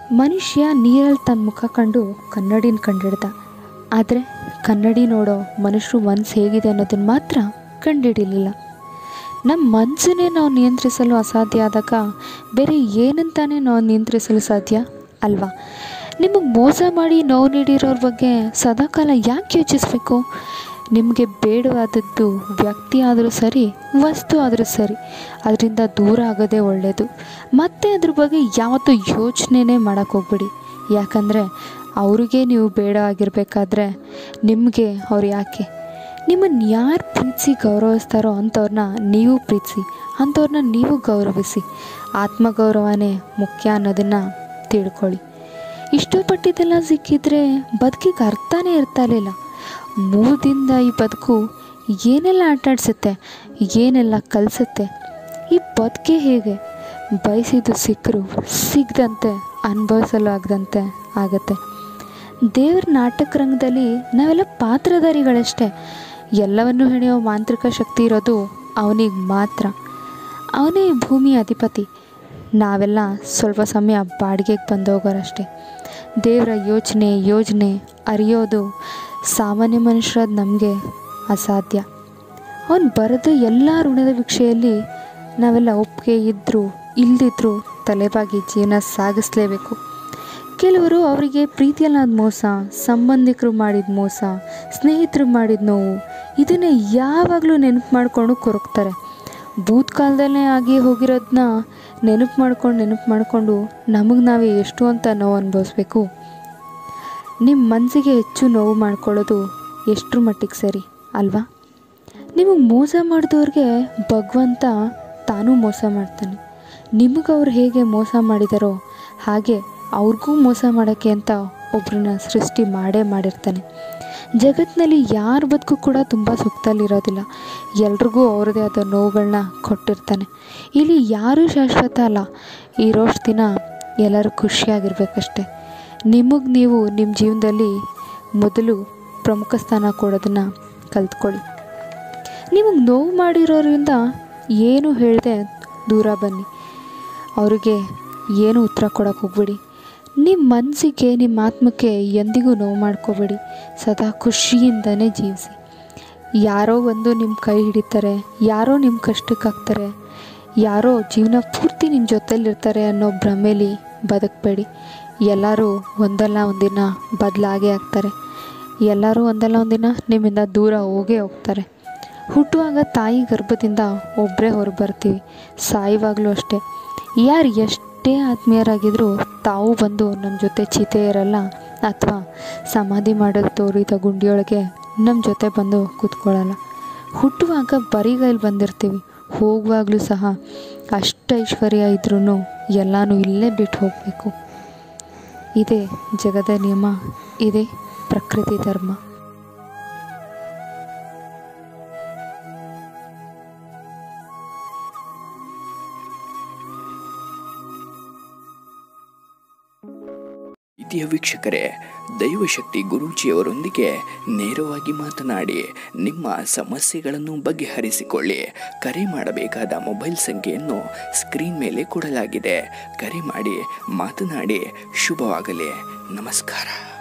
ಮನುಷ್ಯ ನೀರಲ್ಲಿ ತನ್ನ ಮುಖ ಕಂಡು ಕನ್ನಡಿನ ಕಂಡಿಡ್ದ ಆದರೆ ಕನ್ನಡಿ ನೋಡೋ ಮನುಷ್ಯರು ಮನಸ್ಸು ಹೇಗಿದೆ ಅನ್ನೋದನ್ನು ಮಾತ್ರ ಕಂಡುಹಿಡಿಲಿಲ್ಲ ನಮ್ಮ ಮನಸ್ಸನ್ನೇ ನಾವು ನಿಯಂತ್ರಿಸಲು ಅಸಾಧ್ಯ ಆದಾಗ ಬೇರೆ ಏನಂತಾನೆ ನಾವು ನಿಯಂತ್ರಿಸಲು ಸಾಧ್ಯ ಅಲ್ವಾ ನಿಮಗೆ ಮೋಸ ಮಾಡಿ ನೋವು ನೀಡಿರೋರ ಬಗ್ಗೆ ಸದಾಕಾಲ ಯಾಕೆ ಯೋಚಿಸಬೇಕು ನಿಮಗೆ ಬೇಡವಾದದ್ದು ವ್ಯಕ್ತಿ ಆದರೂ ಸರಿ ವಸ್ತು ಆದರೂ ಸರಿ ಅದರಿಂದ ದೂರ ಆಗೋದೇ ಒಳ್ಳೆಯದು ಮತ್ತೆ ಅದ್ರ ಬಗ್ಗೆ ಯಾವತ್ತೂ ಯೋಚನೆನೇ ಮಾಡೋಕ್ಕೆ ಹೋಗ್ಬಿಡಿ ಯಾಕಂದರೆ ಅವ್ರಿಗೆ ನೀವು ಬೇಡ ಆಗಿರಬೇಕಾದ್ರೆ ನಿಮಗೆ ಅವ್ರು ಯಾಕೆ ನಿಮ್ಮನ್ನು ಯಾರು ಪ್ರೀತಿಸಿ ಗೌರವಿಸ್ತಾರೋ ಅಂಥವ್ರನ್ನ ನೀವು ಪ್ರೀತಿಸಿ ಅಂಥವ್ರನ್ನ ನೀವು ಗೌರವಿಸಿ ಆತ್ಮಗೌರವನೇ ಮುಖ್ಯ ಅನ್ನೋದನ್ನು ತಿಳ್ಕೊಳ್ಳಿ ಇಷ್ಟಪಟ್ಟಿದ್ದೆಲ್ಲ ಸಿಕ್ಕಿದ್ರೆ ಬದುಕಿಗೆ ಅರ್ಥನೇ ಇರ್ತಾ ಇರಲಿಲ್ಲ ಮೂದಿಂದ ಈ ಬದುಕು ಏನೆಲ್ಲ ಆಟಾಡ್ಸುತ್ತೆ ಏನೆಲ್ಲ ಕಲಿಸುತ್ತೆ ಈ ಬದುಕೆ ಹೇಗೆ ಬಯಸಿದ್ದು ಸಿಕ್ಕರು ಸಿಗದಂತೆ ಅನುಭವಿಸಲು ಆಗದಂತೆ ಆಗತ್ತೆ ದೇವ್ರ ನಾಟಕ ರಂಗದಲ್ಲಿ ನಾವೆಲ್ಲ ಪಾತ್ರಧಾರಿಗಳಷ್ಟೇ ಎಲ್ಲವನ್ನೂ ಹೆಣೆಯೋ ಮಾಂತ್ರಿಕ ಶಕ್ತಿ ಇರೋದು ಅವನಿಗೆ ಮಾತ್ರ ಅವನೇ ಈ ಭೂಮಿಯ ಅಧಿಪತಿ ನಾವೆಲ್ಲ ಸ್ವಲ್ಪ ಸಮಯ ಬಾಡಿಗೆಗೆ ಬಂದೋಗೋರಷ್ಟೇ ದೇವರ ಯೋಚನೆ ಯೋಜನೆ ಅರಿಯೋದು ಸಾಮಾನ್ಯ ಮನುಷ್ಯರಾದ ನಮಗೆ ಅಸಾಧ್ಯ ಅವನು ಬರೆದ ಎಲ್ಲ ಋಣದ ವಿಷಯಲ್ಲಿ ನಾವೆಲ್ಲ ಒಪ್ಪಿಗೆ ಇದ್ದರೂ ಇಲ್ಲದಿದ್ದರೂ ತಲೆಬಾಗಿ ಜೀವನ ಸಾಗಿಸ್ಲೇಬೇಕು ಕೆಲವರು ಅವರಿಗೆ ಪ್ರೀತಿಯಲ್ಲಾದ ಮೋಸ ಸಂಬಂಧಿಕರು ಮಾಡಿದ ಮೋಸ ಸ್ನೇಹಿತರು ಮಾಡಿದ ನೋವು ಇದನ್ನು ಯಾವಾಗಲೂ ನೆನಪು ಮಾಡಿಕೊಂಡು ಕೊರಗ್ತಾರೆ ಭೂತ್ಕಾಲದಲ್ಲೇ ಆಗಿ ಹೋಗಿರೋದನ್ನ ನೆನಪು ಮಾಡ್ಕೊಂಡು ನೆನಪು ಮಾಡಿಕೊಂಡು ನಮಗೆ ನಾವೇ ಎಷ್ಟು ಅಂತ ನೋವು ಅನುಭವಿಸ್ಬೇಕು ನಿಮ್ಮ ಮನಸ್ಸಿಗೆ ಹೆಚ್ಚು ನೋವು ಮಾಡ್ಕೊಳ್ಳೋದು ಎಷ್ಟರ ಮಟ್ಟಿಗೆ ಸರಿ ಅಲ್ವಾ ನಿಮಗೆ ಮೋಸ ಮಾಡಿದವ್ರಿಗೆ ಭಗವಂತ ತಾನೂ ಮೋಸ ಮಾಡ್ತಾನೆ ನಿಮಗೆ ಅವ್ರು ಹೇಗೆ ಮೋಸ ಮಾಡಿದಾರೋ ಹಾಗೆ ಅವ್ರಿಗೂ ಮೋಸ ಮಾಡೋಕ್ಕೆ ಅಂತ ಒಬ್ಬರನ್ನ ಸೃಷ್ಟಿ ಮಾಡೇ ಮಾಡಿರ್ತಾನೆ ಜಗತ್ತಿನಲ್ಲಿ ಯಾರ ಬದುಕು ಕೂಡ ತುಂಬ ಸುಖದಲ್ಲಿರೋದಿಲ್ಲ ಎಲ್ರಿಗೂ ಅವ್ರದ್ದೇ ಆದ ನೋವುಗಳನ್ನ ಕೊಟ್ಟಿರ್ತಾನೆ ಇಲ್ಲಿ ಯಾರೂ ಶಾಶ್ವತ ಅಲ್ಲ ಇರೋಷ್ಟು ದಿನ ಎಲ್ಲರೂ ಖುಷಿಯಾಗಿರ್ಬೇಕಷ್ಟೆ ನಿಮಗೆ ನೀವು ನಿಮ್ಮ ಜೀವನದಲ್ಲಿ ಮೊದಲು ಪ್ರಮುಖ ಸ್ಥಾನ ಕೊಡೋದನ್ನು ಕಲ್ತ್ಕೊಳ್ಳಿ ನಿಮಗೆ ನೋವು ಮಾಡಿರೋರಿಂದ ಏನು ಹೇಳದೆ ದೂರ ಬನ್ನಿ ಅವರಿಗೆ ಏನು ಉತ್ತರ ಕೊಡೋಕೆ ಹೋಗ್ಬೇಡಿ ನಿಮ್ಮ ಮನಸ್ಸಿಗೆ ನಿಮ್ಮ ಆತ್ಮಕ್ಕೆ ಎಂದಿಗೂ ನೋವು ಮಾಡ್ಕೋಬೇಡಿ ಸದಾ ಖುಷಿಯಿಂದನೇ ಜೀವಿಸಿ ಯಾರೋ ಒಂದು ನಿಮ್ಮ ಕೈ ಹಿಡಿತಾರೆ ಯಾರೋ ನಿಮ್ಮ ಕಷ್ಟಕ್ಕಾಗ್ತಾರೆ ಯಾರೋ ಜೀವನ ಪೂರ್ತಿ ನಿಮ್ಮ ಜೊತೆಲಿರ್ತಾರೆ ಅನ್ನೋ ಭ್ರಮೇಲಿ ಬದುಕಬೇಡಿ ಎಲ್ಲರೂ ಒಂದಲ್ಲ ಒಂದಿನ ಬದಲಾಗೇ ಆಗ್ತಾರೆ ಎಲ್ಲರೂ ಒಂದಲ್ಲ ಒಂದಿನ ನಿಮ್ಮಿಂದ ದೂರ ಹೋಗೇ ಹೋಗ್ತಾರೆ ಹುಟ್ಟುವಾಗ ತಾಯಿ ಗರ್ಭದಿಂದ ಒಬ್ಬರೇ ಹೊರ ಬರ್ತೀವಿ ಸಾಯುವಾಗಲೂ ಅಷ್ಟೇ ಯಾರು ಎಷ್ಟೇ ಆತ್ಮೀಯರಾಗಿದ್ದರೂ ತಾವು ಬಂದು ನಮ್ಮ ಜೊತೆ ಚೀತೆ ಇರಲ್ಲ ಅಥವಾ ಸಮಾಧಿ ಮಾಡೋದು ತೋರಿದ ಗುಂಡಿಯೊಳಗೆ ನಮ್ಮ ಜೊತೆ ಬಂದು ಕೂತ್ಕೊಳ್ಳಲ್ಲ ಹುಟ್ಟುವಾಗ ಬರಿಗೈಲಿ ಬಂದಿರ್ತೀವಿ ಹೋಗುವಾಗಲೂ ಸಹ ಅಷ್ಟು ಐಶ್ವರ್ಯ ಇದ್ರೂ ಎಲ್ಲನೂ ಇಲ್ಲೇ ಬಿಟ್ಟು ಹೋಗಬೇಕು ಇದೇ ಜಗದ ನಿಯಮ ಇದೇ ಪ್ರಕೃತಿ ಧರ್ಮ ಪ್ರೀತಿಯ ವೀಕ್ಷಕರೇ ದೈವಶಕ್ತಿ ಗುರೂಜಿಯವರೊಂದಿಗೆ ನೇರವಾಗಿ ಮಾತನಾಡಿ ನಿಮ್ಮ ಸಮಸ್ಯೆಗಳನ್ನು ಬಗೆಹರಿಸಿಕೊಳ್ಳಿ ಕರೆ ಮಾಡಬೇಕಾದ ಮೊಬೈಲ್ ಸಂಖ್ಯೆಯನ್ನು ಸ್ಕ್ರೀನ್ ಮೇಲೆ ಕೊಡಲಾಗಿದೆ ಕರೆ ಮಾಡಿ ಮಾತನಾಡಿ ಶುಭವಾಗಲಿ ನಮಸ್ಕಾರ